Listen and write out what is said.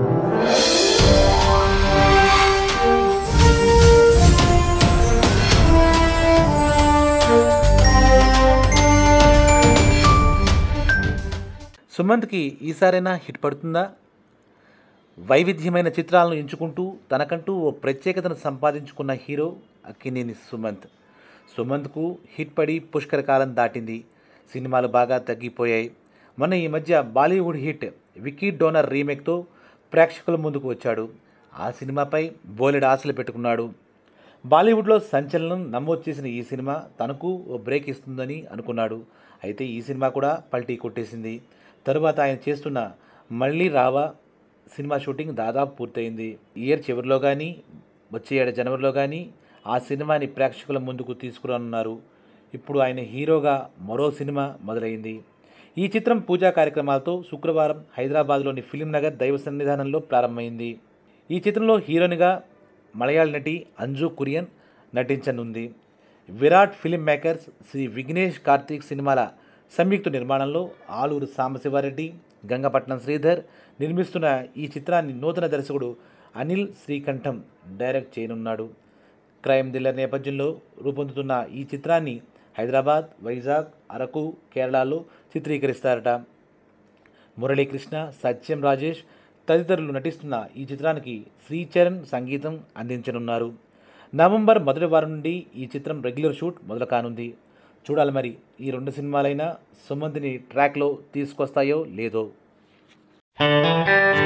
సుమంత్కి ఈసారైనా హిట్ పడుతుందా వైవిధ్యమైన చిత్రాలను ఎంచుకుంటూ తనకంటూ ఓ ప్రత్యేకతను సంపాదించుకున్న హీరో అక్కినేని సుమంత్ సుమంత్కు హిట్ పడి పుష్కర కాలం దాటింది సినిమాలు బాగా తగ్గిపోయాయి మొన్న ఈ మధ్య బాలీవుడ్ హిట్ విక్కీ డోనర్ రీమేక్తో ప్రేక్షకుల ముందుకు వచ్చాడు ఆ సినిమాపై బోలెడు ఆశలు పెట్టుకున్నాడు బాలీవుడ్లో సంచలనం నమోదు చేసిన ఈ సినిమా తనకు ఓ బ్రేక్ ఇస్తుందని అనుకున్నాడు అయితే ఈ సినిమా కూడా పల్టీ కొట్టేసింది తరువాత ఆయన చేస్తున్న మళ్ళీ రావా సినిమా షూటింగ్ దాదాపు పూర్తయింది ఈ ఇయర్ చివరిలో కానీ వచ్చే ఏడు జనవరిలో కానీ ఆ సినిమాని ప్రేక్షకుల ముందుకు తీసుకురానున్నారు ఇప్పుడు ఆయన హీరోగా మరో సినిమా మొదలైంది ఈ చిత్రం పూజా కార్యక్రమాలతో శుక్రవారం హైదరాబాద్లోని ఫిలిం నగర్ దైవ సన్నిధానంలో ప్రారంభమైంది ఈ చిత్రంలో హీరోయిన్గా మలయాళ నటి అంజు కురియన్ నటించనుంది విరాట్ ఫిలిం మేకర్స్ శ్రీ విఘ్నేష్ కార్తీక్ సినిమాల సంయుక్త నిర్మాణంలో ఆలూరు సాంబశివారెడ్డి గంగపట్నం శ్రీధర్ నిర్మిస్తున్న ఈ చిత్రాన్ని నూతన దర్శకుడు అనిల్ శ్రీకంఠం డైరెక్ట్ చేయనున్నాడు క్రైమ్ థ్రిల్లర్ నేపథ్యంలో రూపొందుతున్న ఈ చిత్రాన్ని హైదరాబాద్ వైజాగ్ అరకు కేరళలో చిత్రీకరిస్తారట మురళీకృష్ణ సత్యం రాజేష్ తదితరులు నటిస్తున్న ఈ చిత్రానికి శ్రీచరణ్ సంగీతం అందించనున్నారు నవంబర్ మొదటి వారం నుండి ఈ చిత్రం రెగ్యులర్ షూట్ మొదలు కానుంది చూడాలి మరి ఈ రెండు సినిమాలైనా సుమంత్ని ట్రాక్లో తీసుకొస్తాయో లేదో